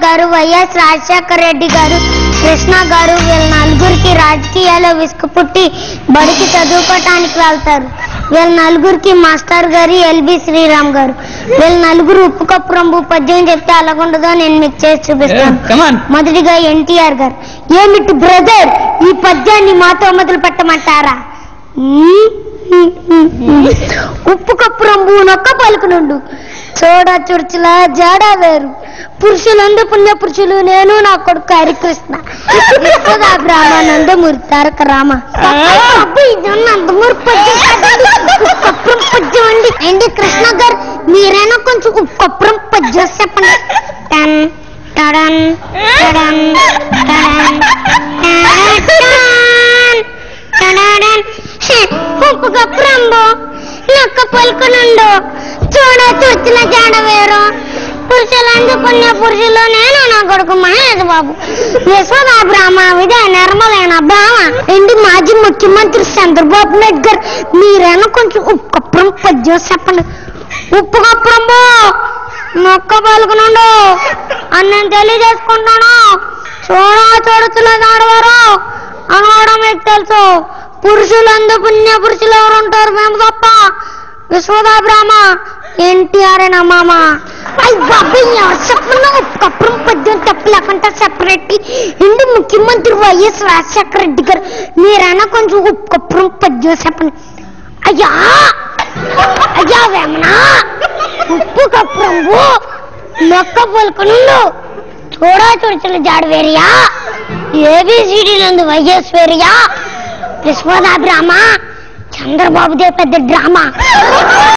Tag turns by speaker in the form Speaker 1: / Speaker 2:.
Speaker 1: గారు వైఎస్ రాజశేఖర రెడ్డి గారు కృష్ణ గారు వీళ్ళ నలుగురికి రాజకీయాల్లో విసుగు పుట్టి బడికి చదువుకోవటానికి వెళ్తారు వీళ్ళ నలుగురికి మాస్టర్ గారు ఎల్బి శ్రీరామ్ గారు వీళ్ళ నలుగురు ఉప్పు కప్పు రంబు పద్యం చెప్తే అలాగుండదో నేను మీకు చేసి చూపిస్తాను
Speaker 2: కమాన్
Speaker 1: మొదటిగా ఎన్టీఆర్ గారు ఏమిటి బ్రదర్ ఈ పద్యాన్ని మాతో మొదలు పెట్టమంటారా మ్మ్, మ్మ్, మ్మ్, మ్మ్. ఉప్పు కప్పు రంబు నొక్క పలుకునుండు చూడ చురుచుల జాడ వేరు పురుషులందు పుణ్య పురుషులు నేను నా కొడుకు హరికృష్ణ యశోదా బ్రాహ్మణందమూరి తారక రామ అబ్బా, ఇది నందమూరి పద్యం కాదండి. ఉప్పు కప్పురం పద్యం అండి ఏంటి కృష్ణ గారు మీరైనా కొంచెం ఉప్పు కప్పురం పద్యం చెప్పండి టన్ టడన్ టడన్ టడన్ టడన్ టడడన్. హె, ఉప్పు కప్పురంబు నొక్క పలుకునుండు చూడ తుర్చిన జాడ వేరు పురుషులందు పుణ్య పురుషులు నేను నా కొడుకు మహేష్ బాబు యశోదా బ్రాహ్మ విదే నిర్మలైన బ్రాహ్మ ఏంటి మాజీ ముఖ్యమంత్రి చంద్రబాబు నాయుడు గారు మీరైనా కొంచెం ఉప్పు కప్పురం పద్యం చెప్పండి ఉప్పు కప్పురంబు మొక్క పలుకునుండు అని నేను తెలియజేసుకుంటాను చూడ చూడచుల ఆడవారు అనవడం మీకు తెలుసు పురుషులందు పుణ్య పురుషులు ఎవరు ఉంటారు మేము తప్ప విశ్వదా బ్రాహ్మ ఎన్టీఆర్ నా మామ అయ్యి బాబాయ్ ఎవరు చెప్పను కప్పురం పద్యం తప్పు లేకుండా సెపరేట్ ఇండి ముఖ్యమంత్రి వైఎస్ రాజశేఖర రెడ్డి గారు మీరైనా కొంచెం ఉప్పు కప్పురం పద్యం చెప్పండి అయ్యా అయ్యా వేమనా ఉప్పు కప్పురంబు మొక్క పలుకునుండు చూడా చుడుచుల జాడవేరియా ఏబిసిడి నందు వైఎస్ వేరియా విశ్వదా డ్రామా చంద్రబాబుదే పెద్ద డ్రామా